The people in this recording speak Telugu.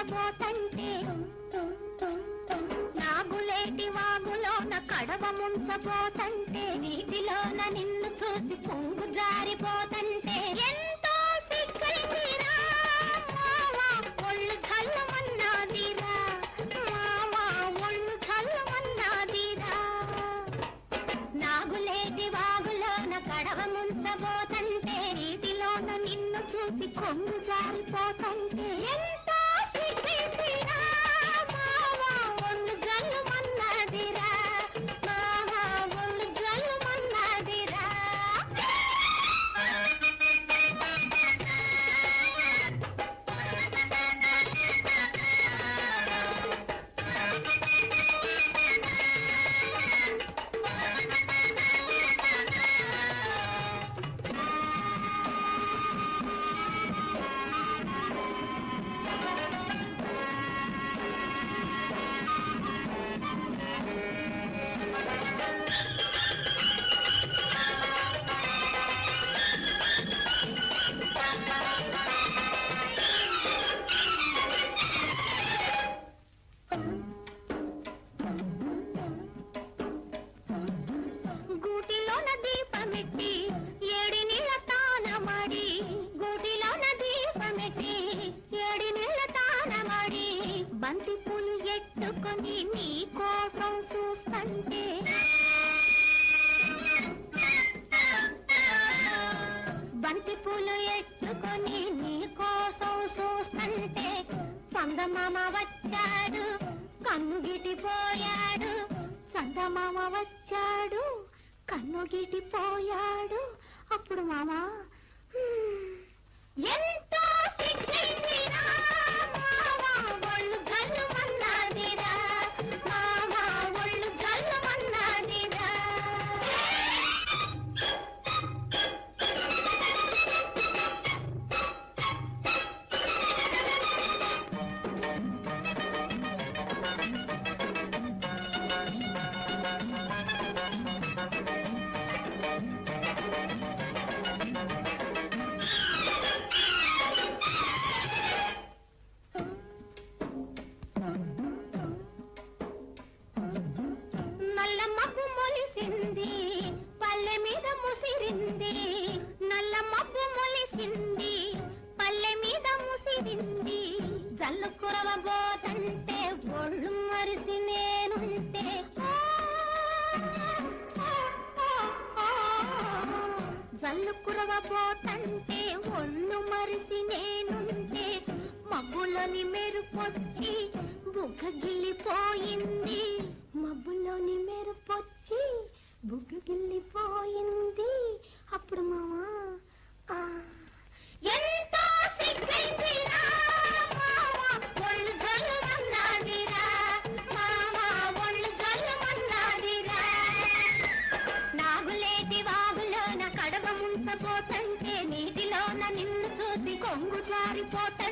ముంచబోతంటే నాగులేటి వాగులోన కడవ ముంచబోతంటే నీటిలోన నిన్ను చూసి పొంగు జారిపోతంటే ఎంతో సిగ్గైందిరా మావా, ఒళ్ళు చల్లమన్నాదిరా మావా, ఒళ్ళు చల్లమన్నాదిరా నాగులేటి వాగులోన కడవ ముంచబోతంటే నీటిలోన నిన్ను చూసి కొంగు జారిపోతంటే ఎంతో సిగ్గైందిరా మావా, ఒళ్ళు జల్లుమన్నదిరా మావా, ఒళ్ళు జల్లుమన్నదిరా గూటిలోన దీపమెట్టి ఏడి నీళ్ళ తానమడి గూటిలోన దీపమెట్టి ఏడి నీళ్ళ తానమడి బంతి పూలు ఎట్టుకొని నీ కోసం చూస్తంటే బంతి పూలు ఎట్టుకొని నీ కోసం చూస్తంటే చందమామ వచ్చాడు కన్ను గిటిపోయాడు చందమామ వచ్చాడు కన్ను గిటిపోయాడు అప్పుడు మామ "హ్మ్, ఎంతో సిగ్గైందిరా మావా, ఒళ్ళు జల్లుమన్నదిరా మావా, ఒళ్ళు జల్లుమన్నదిరా నల్ల మబ్బు మొలిసింది పల్లె మీద ముసిరింది నల్ల మబ్బు మొలిసింది పల్లె మీద ముసిరింది జల్లు కురవబోతంటే ఒళ్ళు మరిసి నేనుంటే ఆ, ఆ, ఆ, ఆ. జల్లు కురవబోతంటే ఒళ్ళు మరిసి నేనుంటే మబ్బులోని మెరుపొచ్చి బుగ్గ గిల్లిపోయింది మబ్బులోని మెరుపొచ్చి బుగ్గ గిల్లిపోయింది అప్పుడు మావా ఆ, ఎంతో సిగ్గైందిరా మావా, ఒళ్ళు జల్లుమన్నదిరా మావా, ఒళ్ళు జల్లుమన్నదిరా నాగులేటి వాగులోన కడవ ముంచబోతంటే నీటిలోన నిన్ను చూసి కొంగు జారిపోత